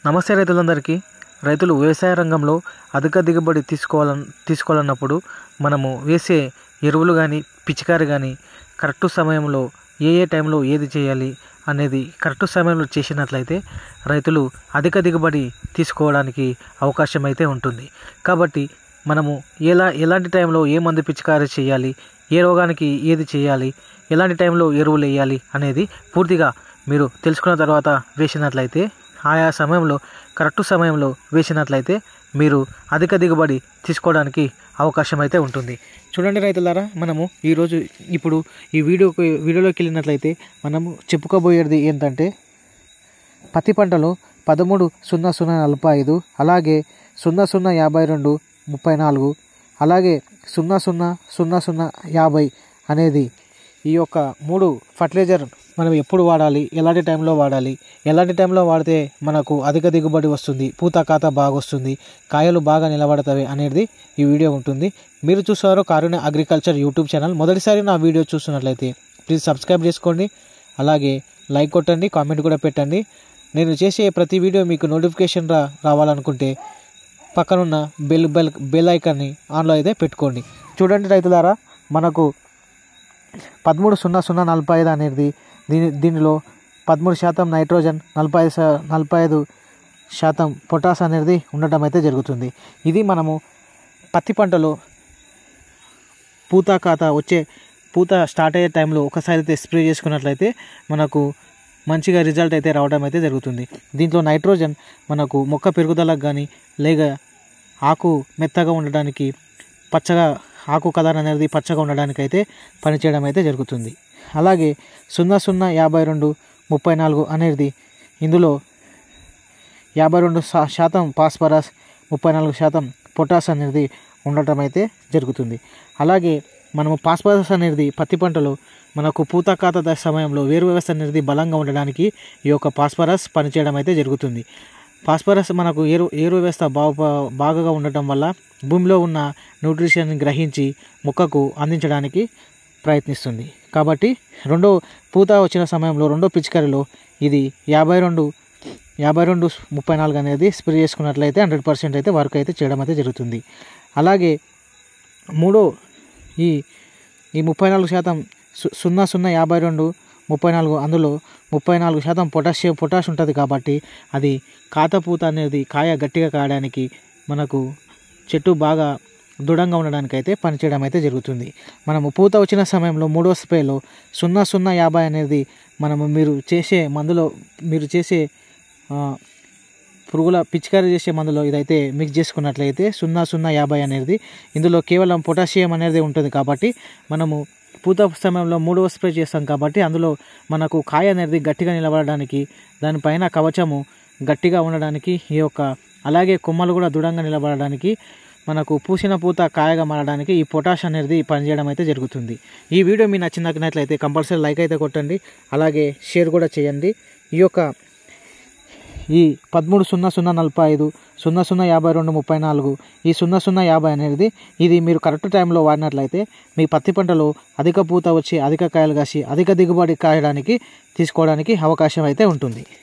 నమస్తే రైతులందరికీ రైతులు వ్యవసాయ రంగంలో అధిక దిగుబడి తీసుకోవాలని తీసుకోవాలన్నప్పుడు మనము వేసే ఎరువులు కానీ పిచికారి కానీ కరెక్ట్ సమయంలో ఏ ఏ టైంలో ఏది చేయాలి అనేది కరెక్ట్ సమయంలో చేసినట్లయితే రైతులు అధిక దిగుబడి తీసుకోవడానికి అవకాశం అయితే ఉంటుంది కాబట్టి మనము ఎలా ఎలాంటి టైంలో ఏ మందు పిచికారి చేయాలి ఏ రోగానికి ఏది చేయాలి ఎలాంటి టైంలో ఎరువులు వేయాలి అనేది పూర్తిగా మీరు తెలుసుకున్న తర్వాత వేసినట్లయితే ఆయా సమయంలో కరెక్ట్ సమయంలో వేసినట్లయితే మీరు అధిక దిగుబడి తీసుకోవడానికి అవకాశం అయితే ఉంటుంది చూడండి రైతులారా మనము ఈరోజు ఇప్పుడు ఈ వీడియోకి వీడియోలోకి వెళ్ళినట్లయితే మనము చెప్పుకోబోయేది ఏంటంటే పత్తి పంటలో పదమూడు సున్నా సున్నా నలభై ఐదు అలాగే సున్నా సున్నా యాభై రెండు ముప్పై నాలుగు అలాగే సున్నా సున్నా సున్నా సున్నా యాభై అనేది ఈ యొక్క మూడు ఫర్టిలైజర్ మనం ఎప్పుడు వాడాలి ఎలాంటి టైంలో వాడాలి ఎలాంటి టైంలో వాడితే మనకు అధిక దిగుబడి వస్తుంది పూత కాత బాగా వస్తుంది కాయలు బాగా నిలబడతాయి అనేది ఈ వీడియో ఉంటుంది మీరు చూసారో కారుణ్య అగ్రికల్చర్ యూట్యూబ్ ఛానల్ మొదటిసారి నా వీడియో చూస్తున్నట్లయితే ప్లీజ్ సబ్స్క్రైబ్ చేసుకోండి అలాగే లైక్ కొట్టండి కామెంట్ కూడా పెట్టండి నేను చేసే ప్రతి వీడియో మీకు నోటిఫికేషన్ రా రావాలనుకుంటే పక్కనున్న బెల్ బెల్ బెల్ ఐకాన్ని ఆన్లో అయితే పెట్టుకోండి చూడండి రైతులారా మనకు పదమూడు సున్నా సున్నా నలభై ఐదు అనేది దీని దీనిలో పదమూడు శాతం నైట్రోజన్ నలభై ఐదు శా- నలభై ఐదు శాతం పొటాస్ అనేది ఉండటం అయితే జరుగుతుంది ఇది మనము పత్తి పంటలో పూత కాత వచ్చే పూత స్టార్ట్ అయ్యే టైంలో ఒకసారి అయితే స్ప్రే చేసుకున్నట్లయితే మనకు మంచిగా రిజల్ట్ అయితే రావడం అయితే జరుగుతుంది దీంట్లో నైట్రోజన్ మనకు మొక్క పెరుగుదలకు కానీ లేక ఆకు మెత్తగా ఉండడానికి పచ్చగా ఆకు కలర్ అనేది పచ్చగా ఉండడానికి అయితే పనిచేయడం అయితే జరుగుతుంది అలాగే సున్నా సున్నా యాభై రెండు ముప్పై నాలుగు అనేది ఇందులో యాభై రెండు శా- శాతం ఫాస్ఫరస్ ముప్పై నాలుగు శాతం పొటాస్ అనేది ఉండటం అయితే జరుగుతుంది అలాగే మనము ఫాస్ఫరస్ అనేది పత్తి పంటలో మనకు పూత కాత దశ సమయంలో వేరు వ్యవస్థ అనేది బలంగా ఉండడానికి ఈ యొక్క ఫాస్ఫరస్ పనిచేయడం అయితే జరుగుతుంది ఫాస్ఫరస్ మనకు ఏరు ఏరు వ్యవస్థ బాగా బాగా ఉండటం వల్ల భూమిలో ఉన్న న్యూట్రిషన్ గ్రహించి మొక్కకు అందించడానికి ప్రయత్నిస్తుంది కాబట్టి రెండో పూత వచ్చిన సమయంలో రెండో పిచికారిలో ఇది యాభై రెండు యాభై రెండు ముప్పై నాలుగు అనేది స్ప్రే చేసుకున్నట్లయితే హండ్రెడ్ పర్సెంట్ అయితే వర్క్ అయితే చేయడం అయితే జరుగుతుంది అలాగే మూడో ఈ ఈ ముప్పై నాలుగు శాతం సు- సున్నా సున్నా యాభై రెండు ముప్పై నాలుగు అందులో ముప్పై నాలుగు శాతం పొటాషియం పొటాష్ ఉంటుంది కాబట్టి అది కాతపూత అనేది కాయ గట్టిగా కాయడానికి మనకు చెట్టు బాగా దృఢంగా ఉండడానికి అయితే పనిచేయడం అయితే జరుగుతుంది మనము పూత వచ్చిన సమయంలో మూడో స్ప్రేలో సున్నా సున్నా యాభై అనేది మనము మీరు చేసే మందులో మీరు చేసే ఆ, పురుగుల పిచికారీ చేసే మందులో ఇదైతే మిక్స్ చేసుకున్నట్లయితే సున్నా సున్నా యాభై అనేది ఇందులో కేవలం పొటాషియం అనేది ఉంటుంది కాబట్టి మనము పూత సమయంలో మూడవ స్ప్రే చేస్తాం కాబట్టి అందులో మనకు కాయ అనేది గట్టిగా నిలబడడానికి దానిపైన కవచము గట్టిగా ఉండడానికి ఈ యొక్క అలాగే కొమ్మలు కూడా దృఢంగా నిలబడడానికి మనకు పూసిన పూత కాయగా మారడానికి ఈ పొటాష్ అనేది పనిచేయడం అయితే జరుగుతుంది ఈ వీడియో మీకు నచ్చినట్లయితే కంపల్సరీ లైక్ అయితే కొట్టండి అలాగే షేర్ కూడా చేయండి ఈ యొక్క ఈ పదమూడు సున్నా సున్నా నలభై ఐదు సున్నా సున్నా యాభై రెండు ముప్పై నాలుగు ఈ సున్నా సున్నా యాభై అనేది ఇది మీరు కరెక్ట్ టైంలో వాడినట్లయితే మీ పత్తి పంటలో అధిక పూత వచ్చి అధిక కాయలు కాసి అధిక దిగుబడి కాయడానికి తీసుకోవడానికి అవకాశం అయితే ఉంటుంది